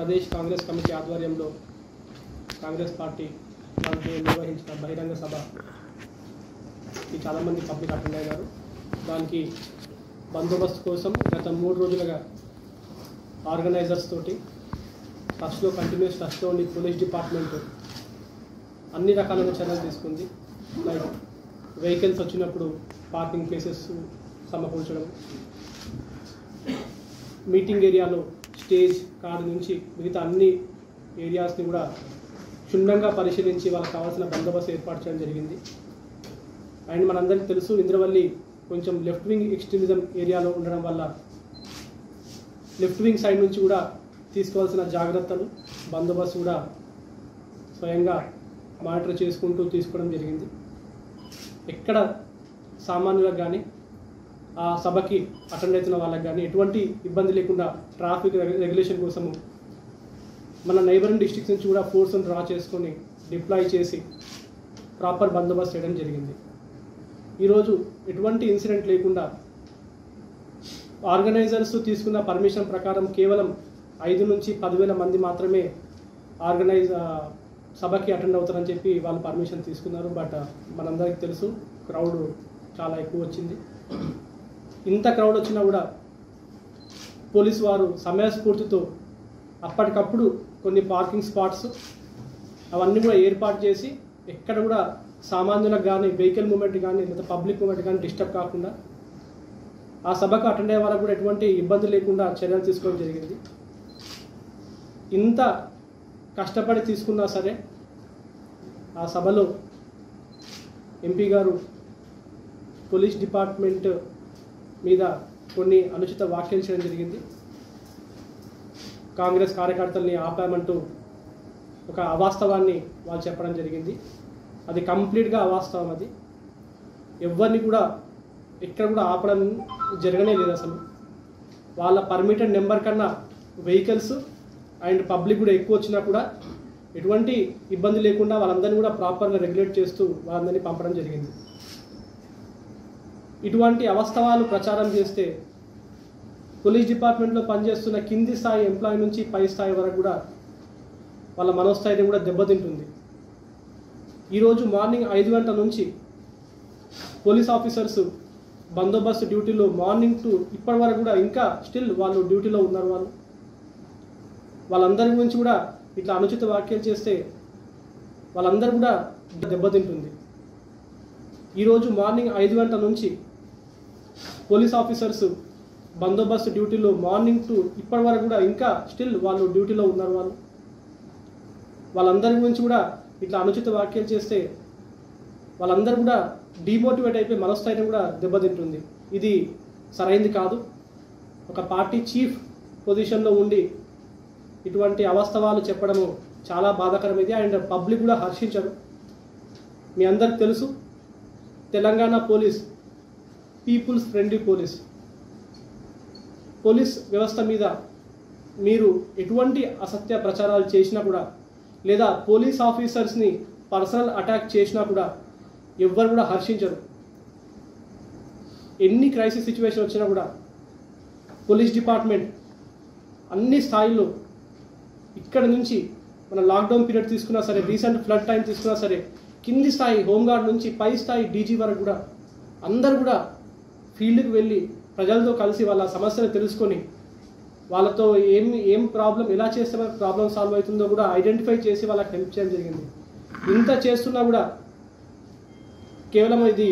Pradesh Congress committee ఆధ్వర్యంలో Congress party వాళ్ళు నిర్వహించిన బహిరంగ సభ ఈ చాలామంది పబ్లిక్ అటెండ్ అయ్యారు దానికి బందోబస్తు కోసం గత మూడు రోజులుగా ఆర్గనైజర్స్ తోటి టచ్లో కంటిన్యూస్ టచ్లో ఉండి పోలీస్ డిపార్ట్మెంట్ అన్ని రకాలైన చర్యలు తీసుకుంది లైక్ వెహికల్స్ వచ్చినప్పుడు పార్కింగ్ ప్లేసెస్ సమకూర్చడం మీటింగ్ ఏరియాలో స్టేజ్ కార్ నుంచి మిగతా అన్ని ఏరియాస్ని కూడా క్షుణ్ణంగా పరిశీలించి వాళ్ళకి కావాల్సిన బందోబస్తు ఏర్పాటు చేయడం జరిగింది అండ్ మనందరికీ తెలుసు ఇంద్రవల్లి కొంచెం లెఫ్ట్ వింగ్ ఎక్స్ట్రీమిజం ఏరియాలో ఉండడం వల్ల లెఫ్ట్ వింగ్ సైడ్ నుంచి కూడా తీసుకోవాల్సిన జాగ్రత్తలు బందోబస్తు కూడా స్వయంగా మానిటర్ చేసుకుంటూ తీసుకోవడం జరిగింది ఎక్కడ సామాన్యులకు కానీ ఆ సభకి అటెండ్ అవుతున్న వాళ్ళకి కానీ ఎటువంటి ఇబ్బంది లేకుండా ట్రాఫిక్ రెగ్యులేషన్ కోసము మన నైబరింగ్ డిస్ట్రిక్ట్స్ నుంచి కూడా ఫోర్స్ని డ్రా చేసుకొని డిప్లాయ్ చేసి ప్రాపర్ బందోబస్తు చేయడం జరిగింది ఈరోజు ఎటువంటి ఇన్సిడెంట్ లేకుండా ఆర్గనైజర్స్ తీసుకున్న పర్మిషన్ ప్రకారం కేవలం ఐదు నుంచి పదివేల మంది మాత్రమే ఆర్గనైజ్ ఆ, సభకి అటెండ్ అవుతారని చెప్పి వాళ్ళు పర్మిషన్ తీసుకున్నారు బట్ మనందరికీ తెలుసు క్రౌడ్ చాలా ఎక్కువ వచ్చింది ఇంత క్రౌడ్ వచ్చినా కూడా పోలీస్ వారు సమయస్ఫూర్తితో అప్పటికప్పుడు కొన్ని పార్కింగ్ స్పాట్స్ అవన్నీ కూడా ఏర్పాటు చేసి ఎక్కడ కూడా సామాన్యులకు కానీ వెహికల్ మూమెంట్ కానీ లేదా పబ్లిక్ మూమెంట్ కానీ డిస్టర్బ్ కాకుండా ఆ సభకు అటెండ్ అయ్యే వాళ్ళకు కూడా ఎటువంటి ఇబ్బంది లేకుండా చర్యలు తీసుకోవడం జరిగింది ఇంత కష్టపడి తీసుకున్నా సరే ఆ సభలో ఎంపీ గారు పోలీస్ డిపార్ట్మెంట్ మీద కొన్ని అనుచిత వ్యాఖ్యలు చేయడం జరిగింది కాంగ్రెస్ కార్యకర్తల్ని ఆపామంటూ ఒక అవాస్తవాన్ని వాళ్ళు చెప్పడం జరిగింది అది కంప్లీట్గా అవాస్తవం అది ఎవరిని కూడా ఎక్కడ కూడా ఆపడం జరగనే లేదు అసలు వాళ్ళ పర్మిటెడ్ నెంబర్ కన్నా వెహికల్స్ అండ్ పబ్లిక్ కూడా ఎక్కువ వచ్చినా కూడా ఎటువంటి ఇబ్బంది లేకుండా వాళ్ళందరినీ కూడా ప్రాపర్గా రెగ్యులేట్ చేస్తూ వాళ్ళందరినీ పంపడం జరిగింది ఇటువంటి అవాస్తవాలు ప్రచారం చేస్తే పోలీస్ డిపార్ట్మెంట్లో పనిచేస్తున్న కింది స్థాయి ఎంప్లాయీ నుంచి పై స్థాయి వరకు కూడా వాళ్ళ మనోస్థాయిని కూడా దెబ్బతింటుంది ఈరోజు మార్నింగ్ ఐదు గంటల నుంచి పోలీస్ ఆఫీసర్స్ బందోబస్తు డ్యూటీలో మార్నింగ్ టు ఇప్పటి వరకు కూడా ఇంకా స్టిల్ వాళ్ళు డ్యూటీలో ఉన్నారు వాళ్ళు వాళ్ళందరి గురించి కూడా ఇట్లా అనుచిత వ్యాఖ్యలు చేస్తే వాళ్ళందరూ కూడా దెబ్బతింటుంది ఈరోజు మార్నింగ్ ఐదు గంటల నుంచి పోలీస్ ఆఫీసర్స్ బందోబస్తు డ్యూటీలో మార్నింగ్ టు ఇప్పటి వరకు కూడా ఇంకా స్టిల్ వాళ్ళు డ్యూటీలో ఉన్నారు వాళ్ళు వాళ్ళందరి గురించి కూడా ఇట్లా అనుచిత వ్యాఖ్యలు చేస్తే వాళ్ళందరూ కూడా డిమోటివేట్ అయిపోయి మనస్థాయిని కూడా దెబ్బతింటుంది ఇది సరైంది కాదు ఒక పార్టీ చీఫ్ పొజిషన్లో ఉండి ఇటువంటి అవాస్తవాలు చెప్పడము చాలా బాధాకరం ఇది అండ్ పబ్లిక్ కూడా హర్షించరు మీ అందరికి తెలుసు Telangana police people's friendly police police వ్యవస్థ మీద మీరు ఎటువంటి అసత్య ప్రచారాలు చేసినా కూడా లేదా పోలీస్ ఆఫీసర్స్ని పర్సనల్ అటాక్ చేసినా కూడా ఎవ్వరు కూడా హర్షించరు ఎన్ని క్రైసిస్ సిచ్యువేషన్ వచ్చినా కూడా పోలీస్ డిపార్ట్మెంట్ అన్ని స్థాయిల్లో ఇక్కడ నుంచి మన లాక్డౌన్ పీరియడ్ తీసుకున్నా సరే రీసెంట్ ఫ్లడ్ టైం తీసుకున్నా సరే కింది స్థాయి హోంగార్డ్ నుంచి పై స్థాయి డీజీ వరకు కూడా అందరు కూడా ఫీల్డ్కి వెళ్ళి ప్రజలతో కలిసి వాళ్ళ సమస్యను తెలుసుకొని వాళ్ళతో ఏం ఏం ప్రాబ్లం ఎలా చేస్తే మనకు ప్రాబ్లం సాల్వ్ అవుతుందో కూడా ఐడెంటిఫై చేసి వాళ్ళకి హెల్ప్ చేయడం జరిగింది ఇంత చేస్తున్నా కూడా కేవలం ఇది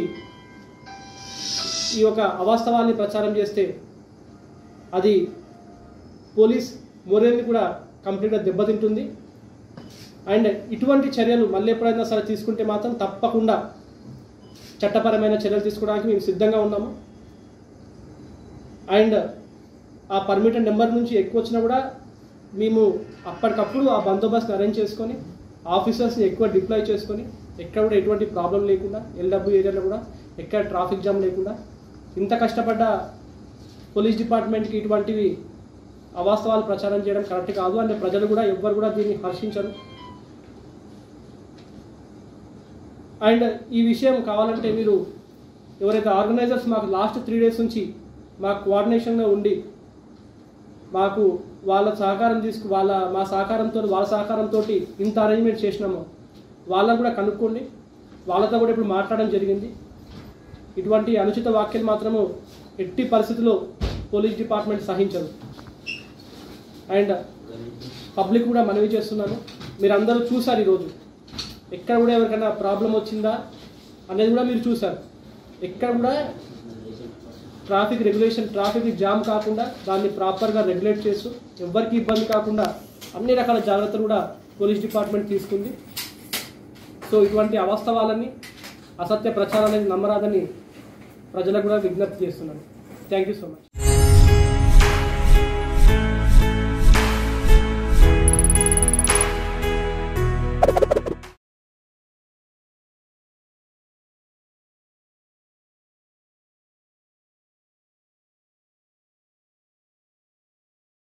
ఈ యొక్క అవాస్తవాన్ని ప్రచారం చేస్తే అది పోలీస్ మొరేల్ని కూడా కంప్లీట్గా దెబ్బతింటుంది అండ్ ఇటువంటి చర్యలు మళ్ళీ ఎప్పుడైనా సరే తీసుకుంటే మాత్రం తప్పకుండా చట్టపరమైన చర్యలు తీసుకోవడానికి మేము సిద్ధంగా ఉన్నాము అండ్ ఆ పర్మిటెడ్ నెంబర్ నుంచి ఎక్కువ వచ్చినా కూడా మేము అప్పటికప్పుడు ఆ బందోబస్తుని అరేంజ్ చేసుకొని ఆఫీసర్స్ని ఎక్కువ డిప్లాయ్ చేసుకొని ఎక్కడ కూడా ఎటువంటి ప్రాబ్లం లేకుండా ఎల్డబ్ల్యూ ఏరియాలో కూడా ఎక్కడ ట్రాఫిక్ జామ్ లేకుండా ఇంత కష్టపడ్డ పోలీస్ డిపార్ట్మెంట్కి ఇటువంటివి అవాస్తవాలు ప్రచారం చేయడం కరెక్ట్ కాదు అంటే ప్రజలు కూడా ఎవ్వరు కూడా దీన్ని హర్షించరు అండ్ ఈ విషయం కావాలంటే మీరు ఎవరైతే ఆర్గనైజర్స్ మాకు లాస్ట్ త్రీ డేస్ నుంచి మా కోఆర్డినేషన్లో ఉండి మాకు వాళ్ళ సహకారం తీసుకు వాళ్ళ మా సహకారంతో వాళ్ళ సహకారంతో ఇంత అరేంజ్మెంట్ చేసినామో వాళ్ళని కూడా కనుక్కోండి వాళ్ళతో కూడా ఇప్పుడు మాట్లాడడం జరిగింది ఇటువంటి అనుచిత వ్యాఖ్యలు మాత్రము ఎట్టి పరిస్థితుల్లో పోలీస్ డిపార్ట్మెంట్ సహించదు అండ్ పబ్లిక్ కూడా మనవి చేస్తున్నాను మీరు అందరూ చూసారు ఈరోజు ఎక్కడ కూడా ఎవరికైనా ప్రాబ్లం వచ్చిందా అనేది కూడా మీరు చూసారు ఎక్కడ కూడా ట్రాఫిక్ రెగ్యులేషన్ ట్రాఫిక్ జామ్ కాకుండా దాన్ని ప్రాపర్గా రెగ్యులేట్ చేస్తూ ఎవరికి ఇబ్బంది కాకుండా అన్ని రకాల జాగ్రత్తలు కూడా పోలీస్ డిపార్ట్మెంట్ తీసుకుంది సో ఇటువంటి అవాస్తవాలని అసత్య ప్రచారాలని నమ్మరాదని ప్రజలకు కూడా విజ్ఞప్తి చేస్తున్నాను థ్యాంక్ యూ సో మచ్